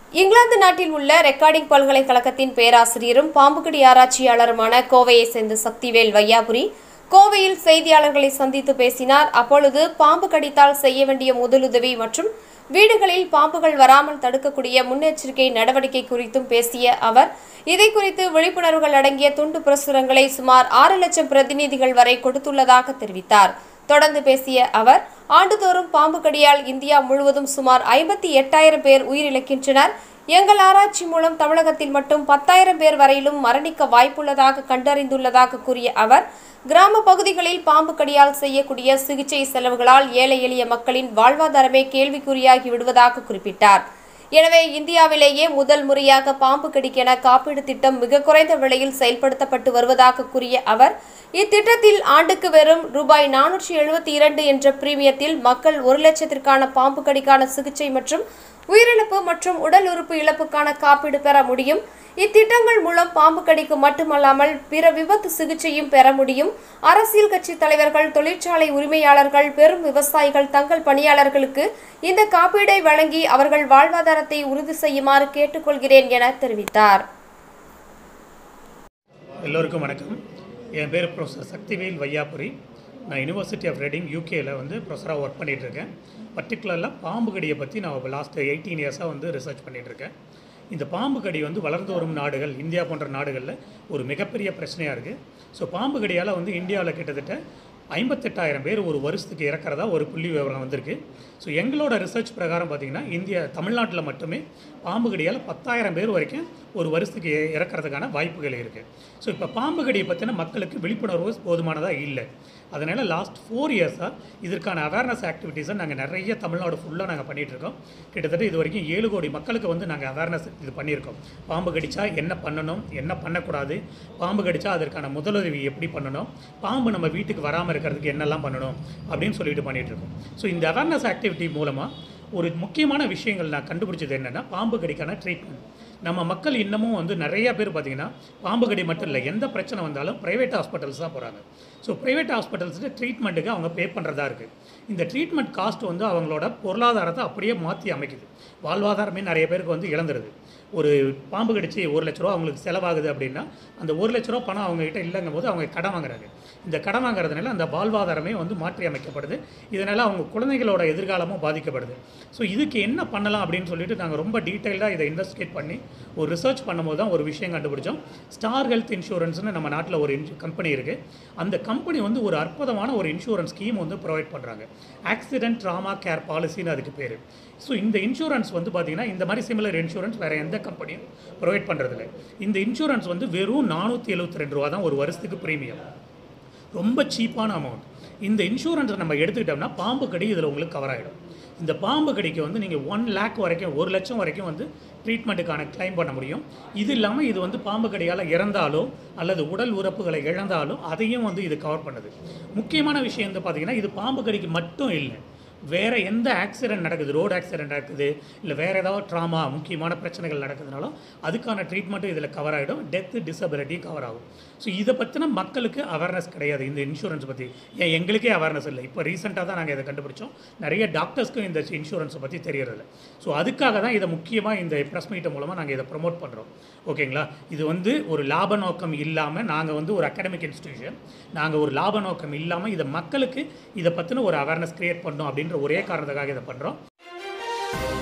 இங்கிலாந்து நாட்டில் உள்ள ரெக்கார்டிங் பல்கலைக்கழகத்தின் பேராசிரியரும் பாம்புக்கடி ஆராய்ச்சியாளருமான கோவையை சேர்ந்த சக்திவேல் வையாபுரி கோவையில் செய்தியாளர்களை சந்தித்து பேசினார் அப்பொழுது பாம்பு கடித்தால் செய்ய வேண்டிய முதலுதவி மற்றும் வீடுகளில் பாம்புகள் வராமல் தடுக்கக்கூடிய முன்னெச்சரிக்கை நடவடிக்கை குறித்தும் பேசிய அவர் இதை குறித்து விழிப்புணர்வுகள் அடங்கிய துண்டு பிரசுரங்களை சுமார் ஆறு லட்சம் பிரதிநிதிகள் வரை கொடுத்துள்ளதாக தெரிவித்தார் தொடர்ந்து பேசிய அவர் ஆண்டுதோறும் பாம்பு கடியால் இந்தியா முழுவதும் சுமார் ஐம்பத்தி எட்டாயிரம் பேர் உயிரிழக்கின்றனர் எங்கள் ஆராய்ச்சி மூலம் தமிழகத்தில் மட்டும் பத்தாயிரம் பேர் வரையிலும் மரணிக்க வாய்ப்புள்ளதாக கண்டறிந்துள்ளதாக கூறிய அவர் கிராம பகுதிகளில் பாம்பு கடியால் செய்யக்கூடிய சிகிச்சை செலவுகளால் ஏழை எளிய மக்களின் வாழ்வாதாரமே கேள்விக்குறியாகி விடுவதாக குறிப்பிட்டார் எனவே இந்தியாவிலேயே முதல் முறையாக பாம்பு கடிக்கென காப்பீடு திட்டம் மிக குறைந்த விலையில் செயல்படுத்தப்பட்டு வருவதாக கூறிய அவர் இத்திட்டத்தில் ஆண்டுக்கு வெறும் ரூபாய் நானூற்றி எழுபத்தி இரண்டு என்ற பிரீமியத்தில் மக்கள் ஒரு லட்சத்திற்கான பாம்பு கடிக்கான சிகிச்சை மற்றும் உயிரிழப்பு மற்றும் உடல் உறுப்பு இழப்புக்கான காப்பீடு பெற முடியும் இத்திட்டங்கள் மூலம் பாம்பு கடிக்கு மட்டுமல்லாமல் பிற விபத்து சிகிச்சையும் பெற முடியும் அரசியல் கட்சி தலைவர்கள் தொழிற்சாலை உரிமையாளர்கள் பெரும் விவசாயிகள் தங்கள் பணியாளர்களுக்கு இந்த காப்பீடை வழங்கி அவர்கள் வாழ்வாதாரத்தை உறுதி செய்யுமாறு கேட்டுக்கொள்கிறேன் என தெரிவித்தார் எல்லோருக்கும் வணக்கம் என் பேர் ப்ரொஃபஸர் சக்திவேல் வையாபுரி நான் யுனிவர்சிட்டி ஆஃப் ரெடிங் யூகேயில் வந்து ப்ரொஃபஸராக ஒர்க் பண்ணிகிட்ருக்கேன் பர்டிகுலராக பாம்பு கடியை பற்றி நான் லாஸ்ட் எயிட்டீன் இயர்ஸாக வந்து ரிசர்ச் பண்ணிகிட்ருக்கேன் இந்த பாம்பு கடி வந்து வளர்ந்து வரும் நாடுகள் இந்தியா போன்ற நாடுகளில் ஒரு மிகப்பெரிய பிரச்சனையாக இருக்குது ஸோ பாம்பு கடியால் வந்து இந்தியாவில் கிட்டத்தட்ட ஐம்பத்தெட்டாயிரம் பேர் ஒரு வருஷத்துக்கு இறக்கிறதா ஒரு புள்ளி விவரம் வந்திருக்கு ஸோ எங்களோட ரிசர்ச் பிரகாரம் பார்த்திங்கன்னா இந்தியா தமிழ்நாட்டில் மட்டுமே பாம்பு கடியால் பத்தாயிரம் பேர் வரைக்கும் ஒரு வருஷத்துக்கு இ- இறக்கறதுக்கான வாய்ப்புகள் இருக்குது ஸோ இப்போ பாம்பு கடியை பற்றின மக்களுக்கு விழிப்புணர்வு போதுமானதாக இல்லை அதனால் லாஸ்ட் ஃபோர் இயர்ஸாக இதற்கான அவேர்னஸ் ஆக்டிவிட்டீஸை நாங்கள் நிறைய தமிழ்நாடு ஃபுல்லாக நாங்கள் பண்ணிகிட்ருக்கோம் கிட்டத்தட்ட இது வரைக்கும் ஏழு கோடி மக்களுக்கு வந்து நாங்கள் அவேர்னஸ் இது பண்ணியிருக்கோம் பாம்பு கடிச்சா என்ன பண்ணணும் என்ன பண்ணக்கூடாது பாம்பு கடிச்சா அதற்கான முதலுதவி எப்படி பண்ணணும் பாம்பு நம்ம வீட்டுக்கு வராமல் இருக்கிறதுக்கு என்னெல்லாம் பண்ணணும் அப்படின்னு சொல்லிட்டு பண்ணிகிட்ருக்கோம் ஸோ இந்த அவேர்னஸ் ஆக்டிவிட்டி மூலமாக ஒரு முக்கியமான விஷயங்கள் நான் கண்டுபிடிச்சது என்னென்னா பாம்பு கடிக்கான ட்ரீட்மெண்ட் நம்ம மக்கள் இன்னமும் வந்து நிறைய பேர் பார்த்தீங்கன்னா பாம்பு கடி மட்டும் இல்லை எந்த பிரச்சனை வந்தாலும் ப்ரைவேட் ஹாஸ்பிட்டல்ஸ் தான் போகிறாங்க ஸோ ப்ரைவேட் ஹாஸ்பிட்டல்ஸில் ட்ரீட்மெண்ட்டுக்கு அவங்க பே பண்ணுறதா இருக்குது இந்த ட்ரீட்மெண்ட் காஸ்ட் வந்து அவங்களோட பொருளாதாரத்தை அப்படியே மாற்றி அமைக்குது வாழ்வாதாரமே நிறைய பேருக்கு வந்து இழந்துருது ஒரு பாம்பு கடிச்சு ஒரு லட்ச ரூபா அவங்களுக்கு செலவாகுது அப்படின்னா அந்த ஒரு லட்ச ரூபா பணம் அவங்ககிட்ட இல்லைங்கும் போது அவங்க கடன் வாங்குறாங்க இந்த கடன் வாங்குறதுனால அந்த வாழ்வாதாரமே வந்து மாற்றி அமைக்கப்படுது இதனால் அவங்க குழந்தைகளோட எதிர்காலமும் பாதிக்கப்படுது ஸோ இதுக்கு என்ன பண்ணலாம் அப்படின்னு சொல்லிட்டு நாங்கள் ரொம்ப டீட்டெயிலாக இதை இன்வெஸ்டிகேட் பண்ணி ஒரு ரிசர்ச் பண்ணும்போது தான் ஒரு விஷயம் கண்டுபிடிச்சோம் ஸ்டார் ஹெல்த் இன்சூரன்ஸ்னு நம்ம நாட்டில் ஒரு கம்பெனி இருக்குது அந்த கம்பெனி வந்து ஒரு அற்புதமான ஒரு இன்சூரன்ஸ் ஸ்கீம் வந்து ப்ரொவைட் பண்ணுறாங்க ஆக்சிடென்ட் ட்ராமா கேர் பாலிசின்னு அதுக்கு பேர் ஸோ இந்த இன்சூரன்ஸ் வந்து பார்த்தீங்கன்னா இந்த மாதிரி சிமிலர் இன்சூரன்ஸ் வேறு எந்த கம்பெனியும் ப்ரொவைட் பண்ணுறதில்ல இந்த இன்சூரன்ஸ் வந்து வெறும் நானூற்றி எழுபத்தி ரெண்டு ரூபா தான் ஒரு வருஷத்துக்கு ப்ரீமியம் ரொம்ப சீப்பான அமௌண்ட் இந்த இன்சூரன்ஸை நம்ம எடுத்துக்கிட்டோம்னா பாம்பு கடி இதில் உங்களுக்கு கவர் ஆகிடும் இந்த பாம்பு கடிக்கு வந்து நீங்கள் ஒன் லேக் வரைக்கும் ஒரு லட்சம் வரைக்கும் வந்து ட்ரீட்மெண்ட்டுக்கான கிளைம் பண்ண முடியும் இது இல்லாமல் இது வந்து பாம்பு கடியால் இறந்தாலோ அல்லது உடல் உறுப்புகளை இழந்தாலோ அதையும் வந்து இது கவர் பண்ணுது முக்கியமான விஷயம் வந்து பார்த்தீங்கன்னா இது பாம்பு கடிக்கு மட்டும் இல்லை வேறு எந்த ஆக்சிடென்ட் நடக்குது ரோடு ஆக்சிடென்ட் நடக்குது இல்லை வேறு ஏதாவது ட்ராமா முக்கியமான பிரச்சனைகள் நடக்குதுனாலும் அதுக்கான ட்ரீட்மெண்ட்டும் இதில் கவர் ஆகிடும் டெத்து டிசபிலிட்டியும் கவர் ஆகும் ஸோ இதை பற்றின மக்களுக்கு அவேர்னஸ் கிடையாது இந்த இன்சூரன்ஸ் பற்றி ஏன் எங்களுக்கே அவேர்னஸ் இல்லை இப்போ ரீசெண்டாக தான் நாங்கள் இதை கண்டுபிடிச்சோம் நிறைய டாக்டர்ஸ்க்கும் இந்த இன்சூரன்ஸை பற்றி தெரியறதில்ல ஸோ அதுக்காக தான் இதை முக்கியமாக இந்த ப்ரெஸ் மீட்டை மூலமாக நாங்கள் இதை ப்ரொமோட் பண்ணுறோம் ஓகேங்களா இது வந்து ஒரு லாப நோக்கம் இல்லாமல் நாங்கள் வந்து ஒரு அகாடமிக் இன்ஸ்டிடியூஷன் நாங்கள் ஒரு லாப நோக்கம் இல்லாமல் இதை மக்களுக்கு இதை பற்றின ஒரு அவேர்னஸ் கிரியேட் பண்ணோம் அப்படின்ற ஒரே காரணத்துக்காக இதை பண்ணுறோம்